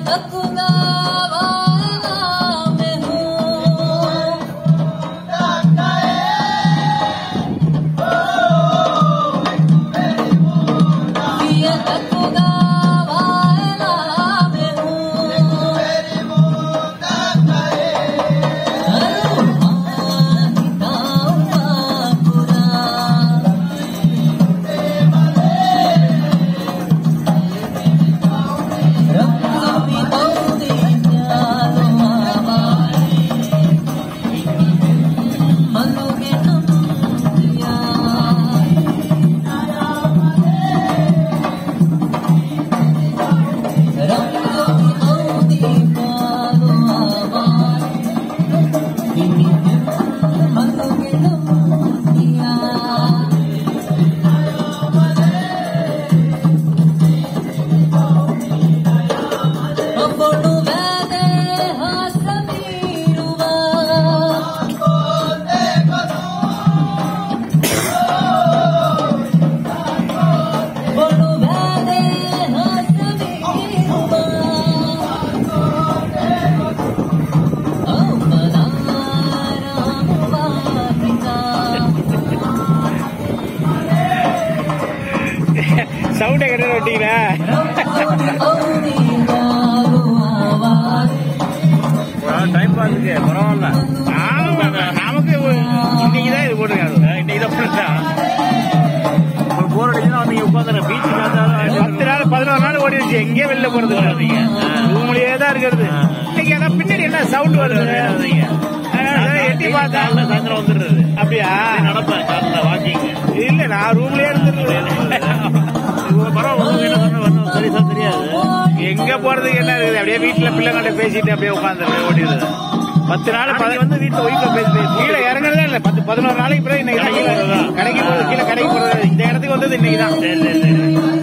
तकुला वाला मैं हूँ ये तकुला वाला मैं हूँ சவுண்டை கட்ட விட்டீங்களா டைம் பாஸுக்கு பரவாயில்ல ஆமா, நமக்கு இன்னைக்கு தான் இது போட்டுருக்காங்க இன்னைக்கு தான் போட்டுருக்கா உங்களுக்கு போர் அடிச்சுன்னா நீங்க உட்காந்துருங்க பீச் பத்து நாள் பதினோரு நாள் ஓடிடுச்சு எங்கேயும் வெளில போறது கிடையாதுங்க ரூம்லயே தான் இருக்கிறது இன்னைக்கு அதான் பின்னாடி என்ன சவுண்ட் வருது அதான் எட்டி பார்த்தா சாயந்தரம் வந்துடுறது அப்படியா நடப்பேன் காலைல வாக்கிங் இல்ல நான் ரூம்லயே இருந்துருக்கேன் பரவாயில்ல சரிசா தெரியாது எங்க போறதுக்கு என்ன இருக்குது அப்படியே வீட்டுல பிள்ளைங்கள்ட்ட பேசிட்டு அப்படியே உட்காந்துருக்கேன் ஓடிடுது பத்து நாள் நாளைக்கு வந்து வீட்டுல ஒய்ஃபை பேசி பேசி கீழே இறங்குறதே இல்ல பத்து பதினோரு நாளைக்கு பிறகு இன்னைக்கு தான் கீழே கடைக்கு போறது கீழே கடைக்கு போறது இந்த இடத்துக்கு வந்தது இன்னைக்கு தான் சரி சரி சரி